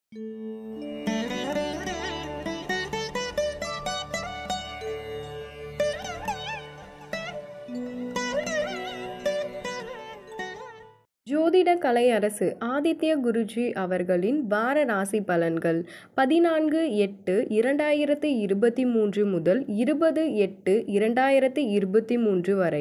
ஜோதிட கலையரசு ஆதித்ய குருஜி அவர்களின் வார ராசி பலன்கள் பதினான்கு எட்டு இரண்டாயிரத்தி இருபத்தி மூன்று முதல் இருபது எட்டு இரண்டாயிரத்தி இருபத்தி மூன்று வரை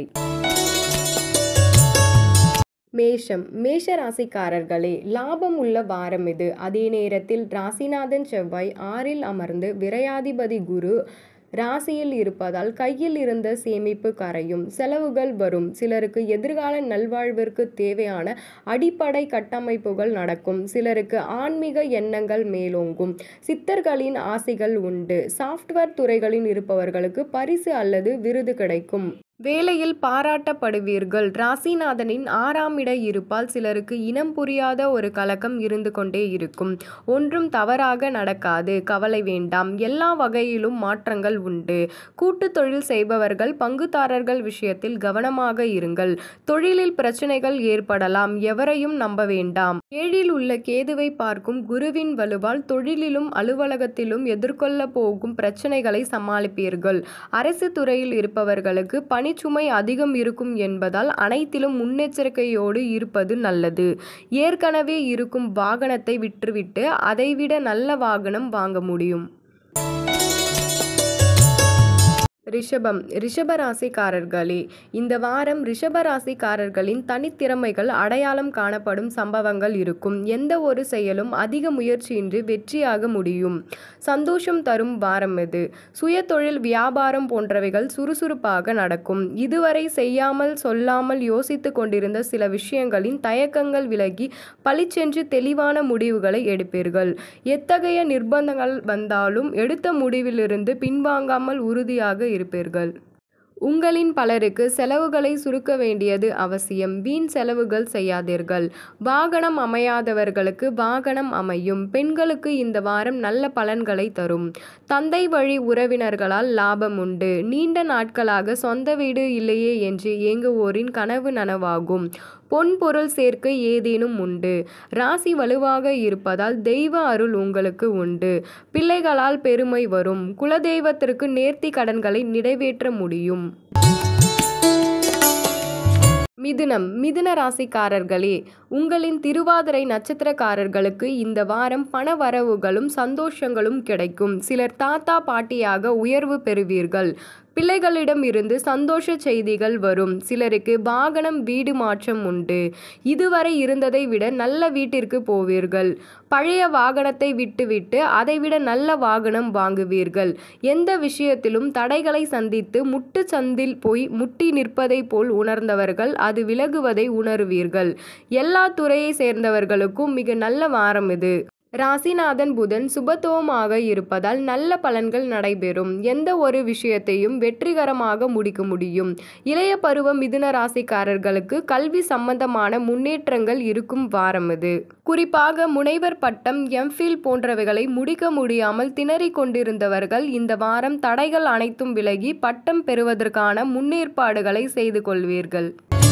மேஷம் மேஷ ராசிக்காரர்களே லாபம் உள்ள வாரம் இது அதே நேரத்தில் ராசிநாதன் செவ்வாய் ஆறில் அமர்ந்து விரையாதிபதி குரு ராசியில் இருப்பதால் கையில் இருந்த சேமிப்பு கரையும் செலவுகள் வரும் சிலருக்கு எதிர்கால நல்வாழ்விற்கு தேவையான அடிப்படை கட்டமைப்புகள் நடக்கும் சிலருக்கு ஆன்மீக எண்ணங்கள் மேலோங்கும் சித்தர்களின் ஆசைகள் உண்டு சாஃப்ட்வேர் துறைகளில் இருப்பவர்களுக்கு பரிசு அல்லது விருது கிடைக்கும் வேலையில் பாராட்டப்படுவீர்கள் ராசிநாதனின் ஆறாம் இட இருப்பால் சிலருக்கு இனம் புரியாத ஒரு கலக்கம் இருந்து கொண்டே இருக்கும் ஒன்றும் தவறாக நடக்காது கவலை வேண்டாம் எல்லா வகையிலும் மாற்றங்கள் உண்டு கூட்டு தொழில் செய்பவர்கள் பங்குதாரர்கள் விஷயத்தில் கவனமாக இருங்கள் தொழிலில் பிரச்சனைகள் ஏற்படலாம் எவரையும் நம்ப வேண்டாம் ஏழில் உள்ள கேதுவை பார்க்கும் குருவின் வலுவால் தொழிலிலும் அலுவலகத்திலும் எதிர்கொள்ள போகும் பிரச்சனைகளை சமாளிப்பீர்கள் அரசு துறையில் இருப்பவர்களுக்கு பணிச்சுமை அதிகம் இருக்கும் என்பதால் அனைத்திலும் முன்னெச்சரிக்கையோடு இருப்பது நல்லது ஏற்கனவே இருக்கும் வாகனத்தை விற்றுவிட்டு அதைவிட நல்ல வாகனம் வாங்க முடியும் ரிஷபம் ரிஷப ராசிக்காரர்களே இந்த வாரம் ரிஷப ராசிக்காரர்களின் தனித்திறமைகள் அடையாளம் காணப்படும் சம்பவங்கள் இருக்கும் எந்த ஒரு செயலும் அதிக முயற்சியின்றி வெற்றியாக முடியும் சந்தோஷம் தரும் வாரம் இது சுய தொழில் வியாபாரம் போன்றவைகள் சுறுசுறுப்பாக நடக்கும் இதுவரை செய்யாமல் சொல்லாமல் யோசித்து கொண்டிருந்த சில விஷயங்களின் தயக்கங்கள் விலகி பளிச்சென்று தெளிவான முடிவுகளை எடுப்பீர்கள் எத்தகைய நிர்பந்தங்கள் வந்தாலும் எடுத்த முடிவிலிருந்து பின்வாங்காமல் உறுதியாக இருப்பீர்கள் உங்களின் பலருக்கு செலவுகளை சுருக்க வேண்டியது அவசியம் வீண் செலவுகள் செய்யாதீர்கள் வாகனம் அமையாதவர்களுக்கு வாகனம் அமையும் பெண்களுக்கு இந்த வாரம் நல்ல பலன்களை தரும் தந்தை வழி உறவினர்களால் லாபம் உண்டு நீண்ட நாட்களாக சொந்த வீடு இல்லையே என்று ஏங்குவோரின் கனவு நனவாகும் பொன் பொருள் சேர்க்கை ஏதேனும் உண்டு ராசி வலுவாக இருப்பதால் தெய்வ அருள் உங்களுக்கு உண்டு பிள்ளைகளால் பெருமை வரும் குலதெய்வத்திற்கு நேர்த்தி கடன்களை நிறைவேற்ற முடியும் மிதுனம் மிதுன ராசிக்காரர்களே உங்களின் திருவாதிரை நட்சத்திரக்காரர்களுக்கு இந்த வாரம் பண வரவுகளும் சந்தோஷங்களும் கிடைக்கும் சிலர் தாத்தா பாட்டியாக உயர்வு பெறுவீர்கள் பிள்ளைகளிடம் இருந்து சந்தோஷ செய்திகள் வரும் சிலருக்கு வாகனம் வீடு மாற்றம் உண்டு இதுவரை இருந்ததை விட நல்ல வீட்டிற்கு போவீர்கள் பழைய வாகனத்தை விட்டுவிட்டு அதைவிட நல்ல வாகனம் வாங்குவீர்கள் எந்த விஷயத்திலும் தடைகளை சந்தித்து முட்டு சந்தில் போய் முட்டி நிற்பதை போல் உணர்ந்தவர்கள் அது விலகுவதை உணருவீர்கள் எல்லா துறையை சேர்ந்தவர்களுக்கும் மிக நல்ல வாரம் இது ராசிநாதன் புதன் சுபத்துவமாக இருப்பதால் நல்ல பலன்கள் நடைபெறும் எந்த ஒரு விஷயத்தையும் வெற்றிகரமாக முடிக்க முடியும் இளைய பருவ மிதுன ராசிக்காரர்களுக்கு கல்வி சம்பந்தமான முன்னேற்றங்கள் இருக்கும் வாரம் இது குறிப்பாக முனைவர் பட்டம் எம்ஃபில் போன்றவைகளை முடிக்க முடியாமல் திணறிக் கொண்டிருந்தவர்கள் இந்த வாரம் தடைகள் அனைத்தும் விலகி பட்டம் பெறுவதற்கான முன்னேற்பாடுகளை செய்து கொள்வீர்கள்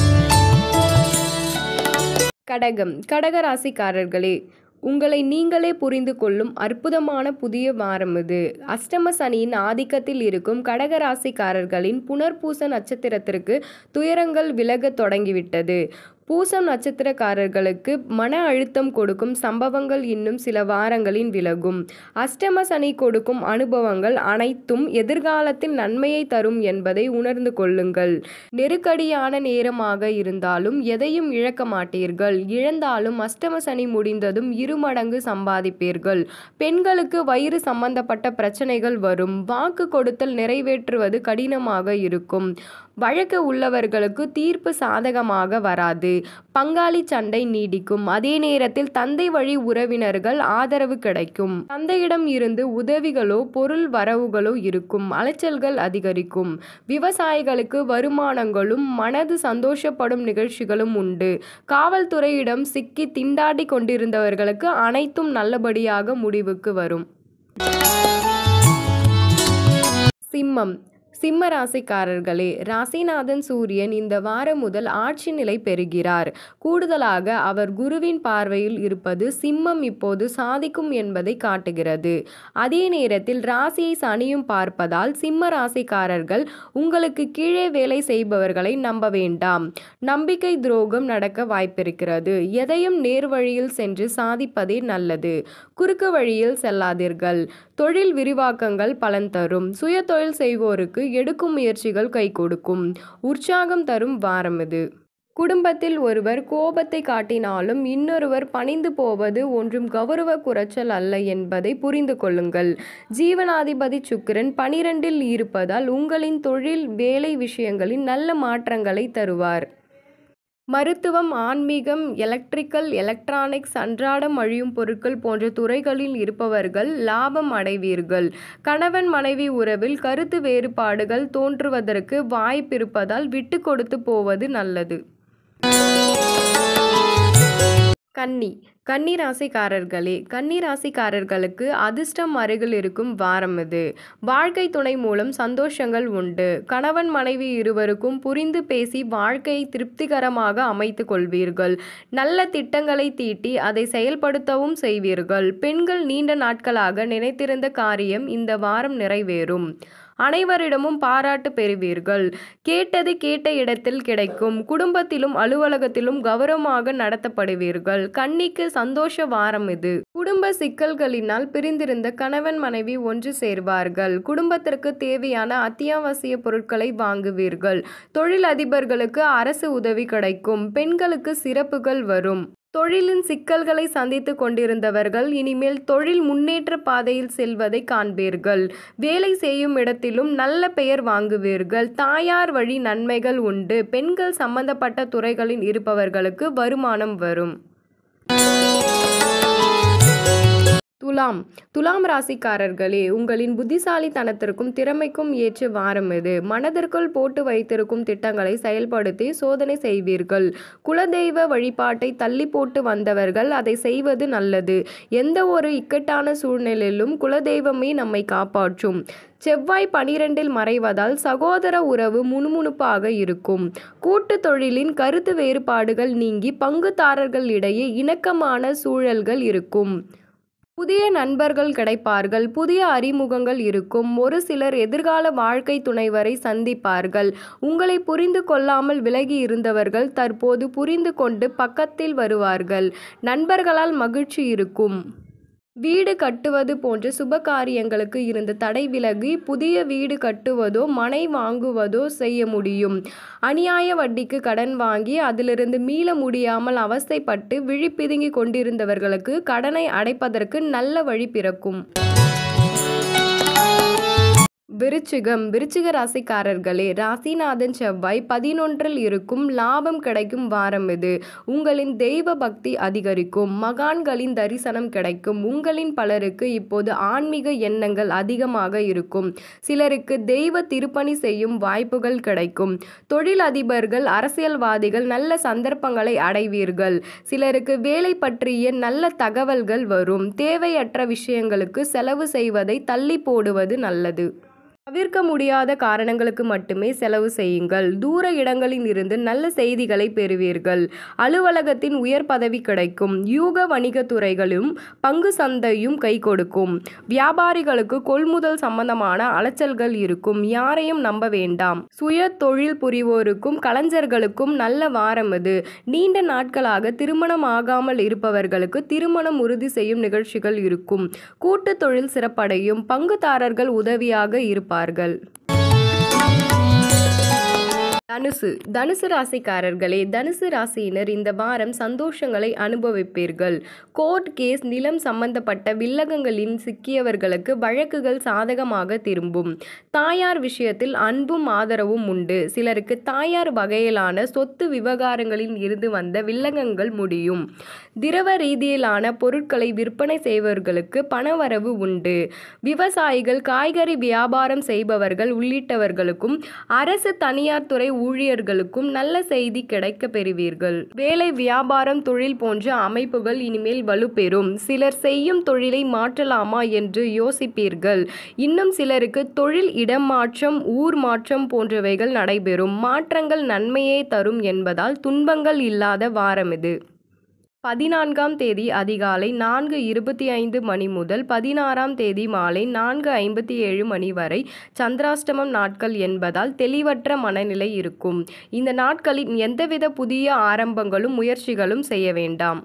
கடகம் கடக ராசிக்காரர்களே உங்களை நீங்களே புரிந்து கொள்ளும் அற்புதமான புதிய வாரம் இது அஷ்டம சனியின் ஆதிக்கத்தில் இருக்கும் கடகராசிக்காரர்களின் புனர்பூச நட்சத்திரத்திற்கு துயரங்கள் விலகத் தொடங்கிவிட்டது பூசம் நட்சத்திரக்காரர்களுக்கு மன அழுத்தம் கொடுக்கும் சம்பவங்கள் இன்னும் சில வாரங்களில் விலகும் அஷ்டம சனி கொடுக்கும் அனுபவங்கள் அனைத்தும் எதிர்காலத்தில் நன்மையை தரும் என்பதை உணர்ந்து கொள்ளுங்கள் நெருக்கடியான நேரமாக இருந்தாலும் எதையும் இழக்க மாட்டீர்கள் இழந்தாலும் அஷ்டம சனி முடிந்ததும் இருமடங்கு சம்பாதிப்பீர்கள் பெண்களுக்கு வயிறு சம்பந்தப்பட்ட பிரச்சனைகள் வரும் வாக்கு கொடுத்தல் நிறைவேற்றுவது கடினமாக இருக்கும் வழக்கு உள்ளவர்களுக்கு தீர்ப்பு சாதகமாக வராது பங்காளி சண்டை நீடிக்கும் அதே நேரத்தில் தந்தை வழி உறவினர்கள் ஆதரவு கிடைக்கும் தந்தையிடம் இருந்து உதவிகளோ பொருள் வரவுகளோ இருக்கும் அலைச்சல்கள் அதிகரிக்கும் விவசாயிகளுக்கு வருமானங்களும் மனது சந்தோஷப்படும் நிகழ்ச்சிகளும் உண்டு காவல்துறையிடம் சிக்கி திண்டாடி கொண்டிருந்தவர்களுக்கு அனைத்தும் நல்லபடியாக முடிவுக்கு வரும் சிம்மம் சிம்ம ராசிக்காரர்களே ராசிநாதன் சூரியன் இந்த வாரம் முதல் ஆட்சி நிலை பெறுகிறார் கூடுதலாக அவர் குருவின் பார்வையில் இருப்பது சிம்மம் இப்போது சாதிக்கும் என்பதை காட்டுகிறது அதே நேரத்தில் ராசியை சனியும் பார்ப்பதால் சிம்ம ராசிக்காரர்கள் உங்களுக்கு கீழே வேலை செய்பவர்களை நம்ப வேண்டாம் நம்பிக்கை துரோகம் நடக்க வாய்ப்பிருக்கிறது எதையும் நேர் வழியில் சென்று சாதிப்பதே நல்லது குறுக்கு வழியில் செல்லாதீர்கள் தொழில் விரிவாக்கங்கள் பலன் தரும் சுய தொழில் செய்வோருக்கு எடுக்கும் முயற்சிகள் கை கொடுக்கும் உற்சாகம் தரும் வாரம் இது குடும்பத்தில் ஒருவர் கோபத்தை காட்டினாலும் இன்னொருவர் பணிந்து போவது ஒன்றும் கௌரவ குறைச்சல் அல்ல என்பதை புரிந்து கொள்ளுங்கள் ஜீவனாதிபதி சுக்கிரன் பனிரெண்டில் இருப்பதால் உங்களின் தொழில் வேலை விஷயங்களில் நல்ல மாற்றங்களை தருவார் மருத்துவம் ஆன்மீகம் எலக்ட்ரிக்கல் எலக்ட்ரானிக்ஸ் அன்றாடம் அழியும் பொருட்கள் போன்ற துறைகளில் இருப்பவர்கள் லாபம் அடைவீர்கள் கணவன் மனைவி உறவில் கருத்து வேறுபாடுகள் தோன்றுவதற்கு வாய்ப்பிருப்பதால் விட்டு கொடுத்து போவது நல்லது கன்னி கன்னி ராசிக்காரர்களே கன்னி ராசிக்காரர்களுக்கு அதிர்ஷ்டம் அருகில் இருக்கும் வாரம் இது வாழ்க்கை துணை மூலம் சந்தோஷங்கள் உண்டு கணவன் மனைவி இருவருக்கும் புரிந்து பேசி வாழ்க்கையை திருப்திகரமாக அமைத்து கொள்வீர்கள் நல்ல திட்டங்களை தீட்டி அதை செயல்படுத்தவும் செய்வீர்கள் பெண்கள் நீண்ட நாட்களாக நினைத்திருந்த காரியம் இந்த வாரம் நிறைவேறும் அனைவரிடமும் பாராட்டு பெறுவீர்கள் கேட்டது கேட்ட இடத்தில் கிடைக்கும் குடும்பத்திலும் அலுவலகத்திலும் கௌரவமாக நடத்தப்படுவீர்கள் கன்னிக்கு சந்தோஷ வாரம் இது குடும்ப சிக்கல்களினால் பிரிந்திருந்த கணவன் மனைவி ஒன்று சேர்வார்கள் குடும்பத்திற்கு தேவையான அத்தியாவசிய பொருட்களை வாங்குவீர்கள் தொழில் அதிபர்களுக்கு அரசு உதவி கிடைக்கும் பெண்களுக்கு சிறப்புகள் வரும் தொழிலின் சிக்கல்களை சந்தித்து கொண்டிருந்தவர்கள் இனிமேல் தொழில் முன்னேற்ற பாதையில் செல்வதை காண்பீர்கள் வேலை செய்யும் இடத்திலும் நல்ல பெயர் வாங்குவீர்கள் தாயார் வழி நன்மைகள் உண்டு பெண்கள் சம்பந்தப்பட்ட துறைகளில் இருப்பவர்களுக்கு வருமானம் வரும் துலாம் துலாம் ராசிக்காரர்களே உங்களின் புத்திசாலித்தனத்திற்கும் திறமைக்கும் ஏற்ற வாரம் இது மனதிற்குள் போட்டு வைத்திருக்கும் திட்டங்களை செயல்படுத்தி சோதனை செய்வீர்கள் குலதெய்வ வழிபாட்டை தள்ளி போட்டு வந்தவர்கள் அதை செய்வது நல்லது எந்த ஒரு இக்கட்டான சூழ்நிலையிலும் குலதெய்வமே நம்மை காப்பாற்றும் செவ்வாய் பனிரெண்டில் மறைவதால் சகோதர உறவு முணுமுணுப்பாக இருக்கும் கூட்டு தொழிலின் கருத்து வேறுபாடுகள் நீங்கி பங்குதாரர்களிடையே இணக்கமான சூழல்கள் இருக்கும் புதிய நண்பர்கள் கிடைப்பார்கள் புதிய அறிமுகங்கள் இருக்கும் ஒரு சிலர் எதிர்கால வாழ்க்கை துணைவரை சந்திப்பார்கள் உங்களை புரிந்து கொள்ளாமல் விலகி இருந்தவர்கள் தற்போது புரிந்து கொண்டு பக்கத்தில் வருவார்கள் நண்பர்களால் மகிழ்ச்சி இருக்கும் வீடு கட்டுவது போன்ற சுப காரியங்களுக்கு இருந்த தடை விலகி புதிய வீடு கட்டுவதோ மனை வாங்குவதோ செய்ய முடியும் அநியாய வட்டிக்கு கடன் வாங்கி அதிலிருந்து மீள முடியாமல் அவஸ்தைப்பட்டு விழிப்பிதுங்கி கொண்டிருந்தவர்களுக்கு கடனை அடைப்பதற்கு நல்ல வழி பிறக்கும் விருச்சிகம் விருச்சிக ராசிக்காரர்களே ராசிநாதன் செவ்வாய் பதினொன்றில் இருக்கும் லாபம் கிடைக்கும் வாரம் இது உங்களின் தெய்வ பக்தி அதிகரிக்கும் மகான்களின் தரிசனம் கிடைக்கும் உங்களின் பலருக்கு இப்போது ஆன்மீக எண்ணங்கள் அதிகமாக இருக்கும் சிலருக்கு தெய்வ திருப்பணி செய்யும் வாய்ப்புகள் கிடைக்கும் தொழில் அதிபர்கள் அரசியல்வாதிகள் நல்ல சந்தர்ப்பங்களை அடைவீர்கள் சிலருக்கு வேலை பற்றிய நல்ல தகவல்கள் வரும் தேவையற்ற விஷயங்களுக்கு செலவு செய்வதை தள்ளி போடுவது நல்லது தவிர்க்க முடியாத காரணங்களுக்கு மட்டுமே செலவு செய்யுங்கள் தூர இடங்களில் இருந்து நல்ல செய்திகளை பெறுவீர்கள் அலுவலகத்தின் உயர் பதவி கிடைக்கும் யூக வணிக துறைகளும் பங்கு சந்தையும் கை கொடுக்கும் வியாபாரிகளுக்கு கொள்முதல் சம்பந்தமான அலைச்சல்கள் இருக்கும் யாரையும் நம்ப வேண்டாம் சுய தொழில் புரிவோருக்கும் கலைஞர்களுக்கும் நல்ல வாரம் இது நீண்ட நாட்களாக திருமணம் ஆகாமல் இருப்பவர்களுக்கு திருமணம் உறுதி செய்யும் நிகழ்ச்சிகள் இருக்கும் கூட்டு தொழில் சிறப்படையும் பங்குதாரர்கள் உதவியாக இருப்பார்கள் தனுசு தனுசு ராசிக்காரர்களே தனுசு ராசியினர் இந்த வாரம் சந்தோஷங்களை அனுபவிப்பீர்கள் கோர்ட் கேஸ் நிலம் சம்பந்தப்பட்ட வில்லகங்களின் சிக்கியவர்களுக்கு வழக்குகள் சாதகமாக திரும்பும் தாயார் விஷயத்தில் அன்பும் ஆதரவும் உண்டு சிலருக்கு தாயார் வகையிலான சொத்து விவகாரங்களில் இருந்து வந்த வில்லகங்கள் முடியும் திரவ ரீதியிலான பொருட்களை விற்பனை செய்பவர்களுக்கு பணவரவு உண்டு விவசாயிகள் காய்கறி வியாபாரம் செய்பவர்கள் உள்ளிட்டவர்களுக்கும் அரசு தனியார் துறை ஊழியர்களுக்கும் நல்ல செய்தி கிடைக்கப் பெறுவீர்கள் வேலை வியாபாரம் தொழில் போன்ற அமைப்புகள் இனிமேல் வலுப்பெறும் சிலர் செய்யும் தொழிலை மாற்றலாமா என்று யோசிப்பீர்கள் இன்னும் சிலருக்கு தொழில் இடம் மாற்றம் ஊர் மாற்றம் போன்றவைகள் நடைபெறும் மாற்றங்கள் நன்மையே தரும் என்பதால் துன்பங்கள் இல்லாத வாரம் இது பதினான்காம் தேதி அதிகாலை நான்கு இருபத்தி ஐந்து மணி முதல் பதினாறாம் தேதி மாலை நான்கு ஐம்பத்தி ஏழு மணி வரை சந்திராஷ்டமம் நாட்கள் என்பதால் தெளிவற்ற மனநிலை இருக்கும் இந்த நாட்களில் எந்தவித புதிய ஆரம்பங்களும் முயற்சிகளும் செய்ய வேண்டாம்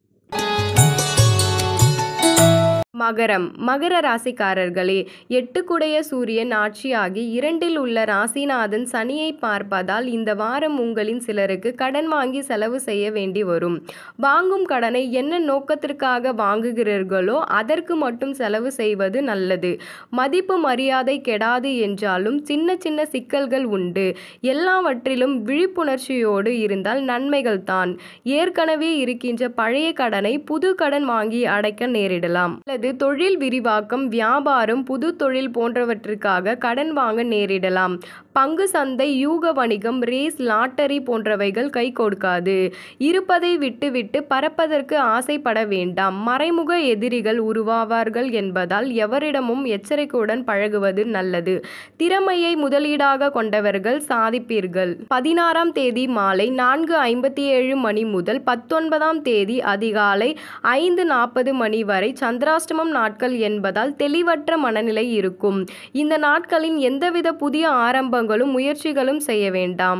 மகரம் மகர ராசிக்காரர்களே எட்டுக்குடைய சூரியன் ஆட்சியாகி இரண்டில் உள்ள ராசிநாதன் சனியை பார்ப்பதால் இந்த வாரம் உங்களின் சிலருக்கு கடன் வாங்கி செலவு செய்ய வேண்டி வரும் வாங்கும் கடனை என்ன நோக்கத்திற்காக வாங்குகிறீர்களோ அதற்கு மட்டும் செலவு செய்வது நல்லது மதிப்பு மரியாதை கெடாது என்றாலும் சின்ன சின்ன சிக்கல்கள் உண்டு எல்லாவற்றிலும் விழிப்புணர்ச்சியோடு இருந்தால் நன்மைகள் தான் ஏற்கனவே இருக்கின்ற பழைய கடனை புது கடன் வாங்கி அடைக்க நேரிடலாம் அல்லது தொழில் விரிவாக்கம் வியாபாரம் புது தொழில் போன்றவற்றிற்காக கடன் வாங்க நேரிடலாம் பங்கு சந்தை யூக வணிகம் ரேஸ் லாட்டரி போன்றவைகள் கை கொடுக்காது இருப்பதை விட்டுவிட்டு பறப்பதற்கு ஆசைப்பட வேண்டாம் மறைமுக எதிரிகள் உருவாவார்கள் என்பதால் எவரிடமும் எச்சரிக்கையுடன் பழகுவது நல்லது திறமையை முதலீடாக கொண்டவர்கள் சாதிப்பீர்கள் பதினாறாம் தேதி மாலை நான்கு ஐம்பத்தி ஏழு மணி முதல் பத்தொன்பதாம் தேதி அதிகாலை ஐந்து நாற்பது மணி வரை சந்திராஷ்டமம் நாட்கள் என்பதால் தெளிவற்ற மனநிலை இருக்கும் இந்த நாட்களின் எந்தவித புதிய ஆரம்பங்களும் முயற்சிகளும் செய்ய வேண்டாம்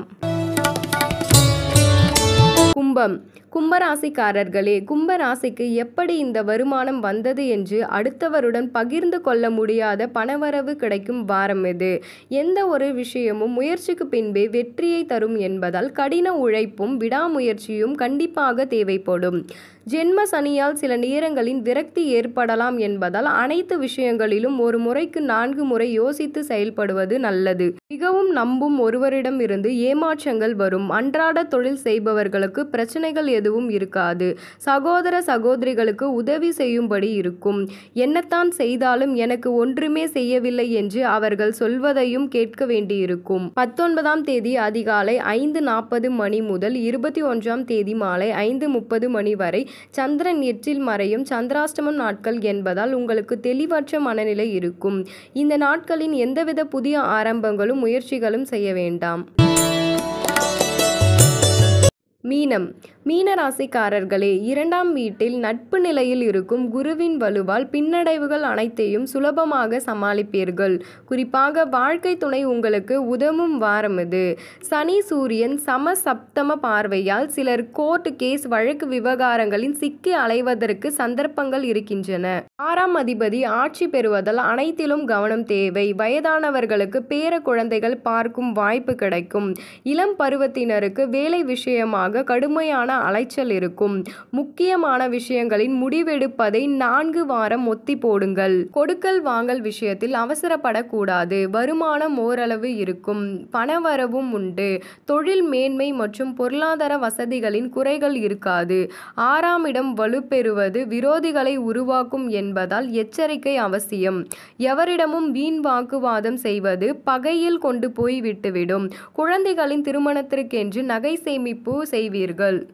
கும்பம் கும்பராசிக்காரர்களே கும்பராசிக்கு எப்படி இந்த வருமானம் வந்தது என்று அடுத்தவருடன் பகிர்ந்து கொள்ள முடியாத பணவரவு கிடைக்கும் வாரம் இது எந்த ஒரு விஷயமும் முயற்சிக்கு பின்பே வெற்றியை தரும் என்பதால் கடின உழைப்பும் விடாமுயற்சியும் கண்டிப்பாக தேவைப்படும் ஜென்ம சனியால் சில நேரங்களில் விரக்தி ஏற்படலாம் என்பதால் அனைத்து விஷயங்களிலும் ஒரு முறைக்கு நான்கு முறை யோசித்து செயல்படுவது நல்லது மிகவும் நம்பும் ஒருவரிடம் இருந்து ஏமாற்றங்கள் வரும் அன்றாட தொழில் செய்பவர்களுக்கு பிரச்சனைகள் எதுவும் இருக்காது சகோதர சகோதரிகளுக்கு உதவி செய்யும்படி இருக்கும் என்னத்தான் செய்தாலும் எனக்கு ஒன்றுமே செய்யவில்லை என்று அவர்கள் சொல்வதையும் கேட்க வேண்டியிருக்கும் பத்தொன்பதாம் தேதி அதிகாலை ஐந்து நாற்பது மணி முதல் இருபத்தி ஒன்றாம் தேதி மாலை ஐந்து முப்பது மணி வரை சந்திரன் எட்டில் மறையும் சந்திராஷ்டமம் நாட்கள் என்பதால் உங்களுக்கு தெளிவற்ற மனநிலை இருக்கும் இந்த நாட்களின் எந்தவித புதிய ஆரம்பங்களும் முயற்சிகளும் செய்ய வேண்டாம் மீனம் மீன ராசிக்காரர்களே இரண்டாம் வீட்டில் நட்பு நிலையில் இருக்கும் குருவின் வலுவால் பின்னடைவுகள் அனைத்தையும் சுலபமாக சமாளிப்பீர்கள் குறிப்பாக வாழ்க்கை துணை உங்களுக்கு உதவும் வாரம் இது சனி சூரியன் சம சப்தம பார்வையால் சிலர் கோர்ட் கேஸ் வழக்கு விவகாரங்களின் சிக்கி அலைவதற்கு சந்தர்ப்பங்கள் இருக்கின்றன ஆறாம் அதிபதி ஆட்சி பெறுவதால் அனைத்திலும் கவனம் தேவை வயதானவர்களுக்கு பேர குழந்தைகள் பார்க்கும் வாய்ப்பு கிடைக்கும் இளம் பருவத்தினருக்கு வேலை விஷயமாக கடுமையான அலைச்சல் இருக்கும் முக்கியமான விஷயங்களின் முடிவெடுப்பதை நான்கு வாரம் ஒத்தி போடுங்கள் கொடுக்கல் வாங்கல் விஷயத்தில் அவசரப்படக்கூடாது வருமானம் ஓரளவு இருக்கும் பணவரவும் உண்டு தொழில் மேன்மை மற்றும் பொருளாதார வசதிகளின் குறைகள் இருக்காது ஆறாம் இடம் வலுப்பெறுவது விரோதிகளை உருவாக்கும் என்பதால் எச்சரிக்கை அவசியம் எவரிடமும் வீண் வாக்குவாதம் செய்வது பகையில் கொண்டு போய் விட்டுவிடும் குழந்தைகளின் திருமணத்திற்கென்று நகை சேமிப்பு செய்வீர்கள்